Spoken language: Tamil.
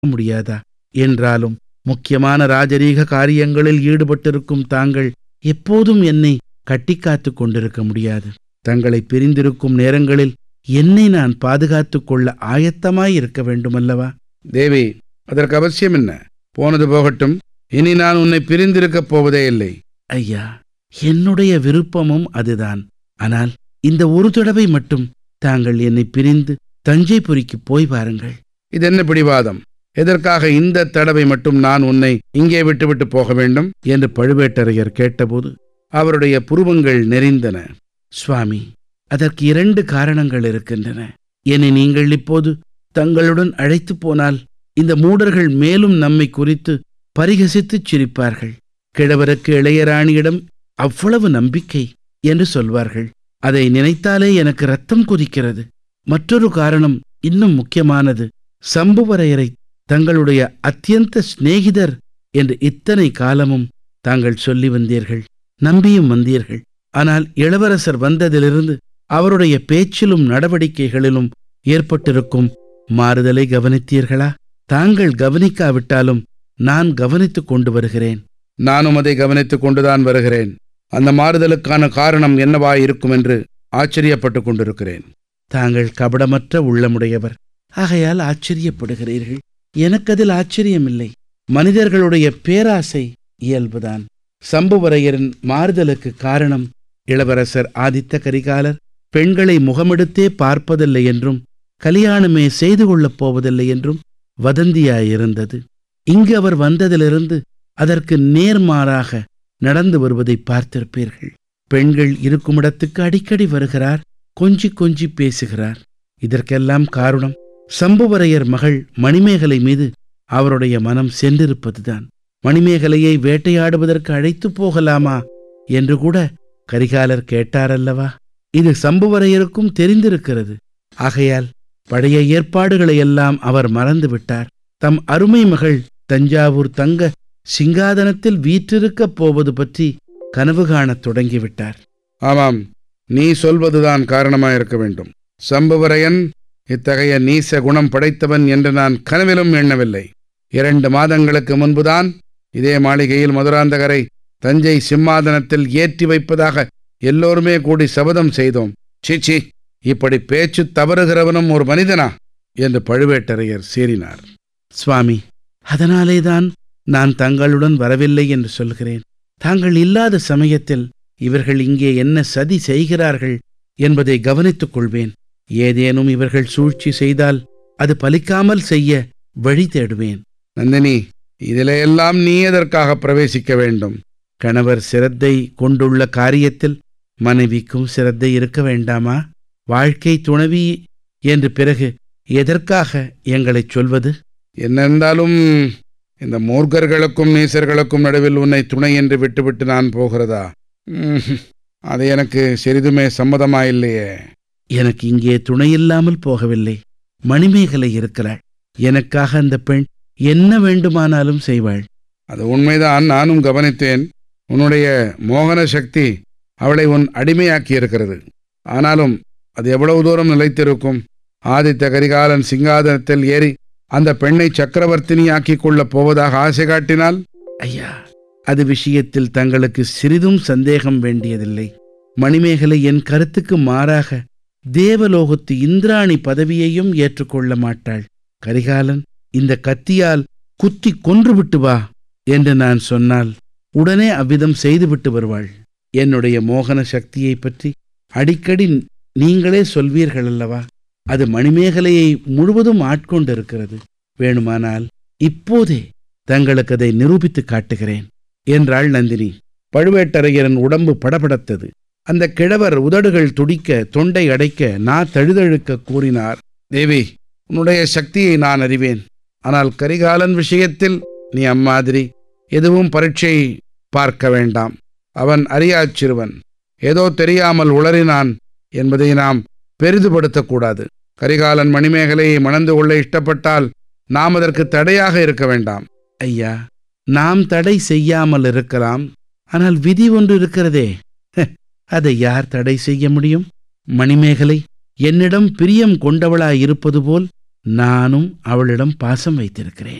முடியாதா என்றாலும் முக்கியமான ராஜரீக காரியங்களில் ஈடுபட்டிருக்கும் தாங்கள் எப்போதும் என்னை கட்டிக்காத்துக் கொண்டிருக்க முடியாது தங்களை பிரிந்திருக்கும் நேரங்களில் என்னை நான் பாதுகாத்துக் கொள்ள ஆயத்தமாய் இருக்க வேண்டுமல்லவா தேவி அதற்கு அவசியம் என்ன போனது போகட்டும் இனி நான் உன்னை பிரிந்திருக்கப் போவதே இல்லை ஐயா என்னுடைய விருப்பமும் அதுதான் ஆனால் இந்த ஒரு தடவை மட்டும் தாங்கள் என்னை பிரிந்து தஞ்சைபுரிக்கு போய் பாருங்கள் இது என்ன பிடிவாதம் எதற்காக இந்த தடவை மட்டும் நான் உன்னை இங்கே விட்டுவிட்டு போக வேண்டும் என்று பழுவேட்டரையர் கேட்டபோது அவருடைய புருவங்கள் நெறிந்தன சுவாமி அதற்கு இரண்டு காரணங்கள் இருக்கின்றன என்னை நீங்கள் இப்போது தங்களுடன் அழைத்துப் போனால் இந்த மூடர்கள் மேலும் நம்மை குறித்து பரிகசித்துச் சிரிப்பார்கள் கிழவருக்கு இளையராணியிடம் அவ்வளவு நம்பிக்கை என்று சொல்வார்கள் அதை நினைத்தாலே எனக்கு ரத்தம் கொதிக்கிறது மற்றொரு காரணம் இன்னும் முக்கியமானது சம்புவரையரை தங்களுடைய அத்தியந்த சிநேகிதர் என்று இத்தனை காலமும் தாங்கள் சொல்லி வந்தீர்கள் நம்பியும் வந்தீர்கள் ஆனால் இளவரசர் வந்ததிலிருந்து அவருடைய பேச்சிலும் நடவடிக்கைகளிலும் ஏற்பட்டிருக்கும் மாறுதலை கவனித்தீர்களா தாங்கள் கவனிக்காவிட்டாலும் நான் கவனித்துக் கொண்டு வருகிறேன் நானும் அதை கவனித்துக் கொண்டுதான் வருகிறேன் அந்த மாறுதலுக்கான காரணம் என்னவாயிருக்கும் என்று ஆச்சரியப்பட்டுக் கொண்டிருக்கிறேன் தாங்கள் கபடமற்ற உள்ளமுடையவர் ஆகையால் ஆச்சரியப்படுகிறீர்கள் எனக்கதில் ஆச்சரியமில்லை மனிதர்களுடைய பேராசை இயல்புதான் சம்புவரையரின் மாறுதலுக்கு காரணம் இளவரசர் ஆதித்த கரிகாலர் பெண்களை முகமெடுத்தே பார்ப்பதில்லை என்றும் கல்யாணமே செய்து கொள்ளப் போவதில்லை என்றும் வதந்தியாயிருந்தது இங்கு அவர் வந்ததிலிருந்து அதற்கு நேர்மாறாக நடந்து வருவதை பார்த்திருப்பீர்கள் பெண்கள் இருக்குமிடத்துக்கு அடிக்கடி வருகிறார் கொஞ்சி கொஞ்சி பேசுகிறார் இதற்கெல்லாம் காரணம் சம்புவரையர் மகள் மணிமேகலை மீது அவருடைய மனம் சென்றிருப்பதுதான் மணிமேகலையை வேட்டையாடுவதற்கு அழைத்து போகலாமா என்று கூட கரிகாலர் கேட்டாரல்லவா இது சம்புவரையருக்கும் தெரிந்திருக்கிறது ஆகையால் பழைய ஏற்பாடுகளை எல்லாம் அவர் மறந்துவிட்டார் தம் அருமை மகள் தஞ்சாவூர் தங்க சிங்காதனத்தில் வீற்றிருக்கப் போவது பற்றி கனவு காணத் தொடங்கிவிட்டார் ஆமாம் நீ சொல்வதுதான் காரணமாயிருக்க வேண்டும் சம்புவரையன் இத்தகைய நீச குணம் படைத்தவன் என்று நான் கனவிலும் எண்ணவில்லை இரண்டு மாதங்களுக்கு முன்புதான் இதே மாளிகையில் மதுராந்தகரை தஞ்சை சிம்மாதனத்தில் ஏற்றி வைப்பதாக எல்லோருமே கூடி சபதம் செய்தோம் சீச்சி இப்படி பேச்சு தவறுகிறவனும் ஒரு மனிதனா என்று பழுவேட்டரையர் சீறினார் சுவாமி அதனாலேதான் நான் தங்களுடன் வரவில்லை என்று சொல்கிறேன் தாங்கள் இல்லாத சமயத்தில் இவர்கள் இங்கே என்ன சதி செய்கிறார்கள் என்பதை கவனித்துக் கொள்வேன் ஏதேனும் இவர்கள் சூழ்ச்சி செய்தால் அது பலிக்காமல் செய்ய வழி தேடுவேன் நந்தினி இதிலையெல்லாம் நீ எதற்காக பிரவேசிக்க வேண்டும் கணவர் சிரத்தை கொண்டுள்ள காரியத்தில் மனைவிக்கும் சிரத்தை இருக்க வேண்டாமா வாழ்க்கை துணவி என்று பிறகு எதற்காக எங்களைச் சொல்வது என்னென்றாலும் இந்த மூர்க்கர்களுக்கும் நீசர்களுக்கும் நடுவில் உன்னை துணை என்று விட்டுவிட்டு நான் போகிறதா ம், அது எனக்கு சிறிதுமே சம்மதமாயில்லையே எனக்கு இங்கே துணையில்லாமல் போகவில்லை மணிமேகலை இருக்கிறாள் எனக்காக அந்த பெண் என்ன வேண்டுமானாலும் செய்வாள் அது உண்மைதான் நானும் கவனித்தேன் உன்னுடைய மோகன சக்தி அவளை உன் அடிமையாக்கி இருக்கிறது ஆனாலும் அது எவ்வளவு தூரம் நிலைத்திருக்கும் ஆதித்த கரிகாலன் சிங்காதனத்தில் ஏறி அந்த பெண்ணை சக்கரவர்த்தினியாக்கிக் கொள்ளப் போவதாக ஆசை காட்டினால் ஐயா அது விஷயத்தில் தங்களுக்கு சிறிதும் சந்தேகம் வேண்டியதில்லை மணிமேகலை என் கருத்துக்கு மாறாக தேவலோகத்து இந்திராணி பதவியையும் ஏற்றுக்கொள்ள மாட்டாள் கரிகாலன் இந்த கத்தியால் குத்தி கொன்றுவிட்டு வா என்று நான் சொன்னால் உடனே அவ்விதம் செய்துவிட்டு வருவாள் என்னுடைய மோகன சக்தியைப் பற்றி அடிக்கடி நீங்களே சொல்வீர்கள் அல்லவா அது மணிமேகலையை முழுவதும் ஆட்கொண்டிருக்கிறது வேணுமானால் இப்போதே தங்களுக்கு அதை நிரூபித்து காட்டுகிறேன் என்றாள் நந்தினி பழுவேட்டரையரின் உடம்பு படபடத்தது அந்த கிழவர் உதடுகள் துடிக்க தொண்டை அடைக்க நா தழுதழுக்க கூறினார் தேவி உன்னுடைய சக்தியை நான் அறிவேன் ஆனால் கரிகாலன் விஷயத்தில் நீ அம்மாதிரி எதுவும் பரீட்சை பார்க்க வேண்டாம் அவன் அறியாச் சிறுவன் ஏதோ தெரியாமல் உளறினான் என்பதை நாம் பெரிதுபடுத்தக்கூடாது கரிகாலன் மணிமேகலையை மணந்து கொள்ள இஷ்டப்பட்டால் நாம் அதற்கு தடையாக இருக்க வேண்டாம் ஐயா நாம் தடை செய்யாமல் இருக்கலாம் ஆனால் விதி ஒன்று இருக்கிறதே ஹ, அதை யார் தடை செய்ய முடியும் மணிமேகலை என்னிடம் பிரியம் கொண்டவளாயிருப்பது போல் நானும் அவளிடம் பாசம் வைத்திருக்கிறேன்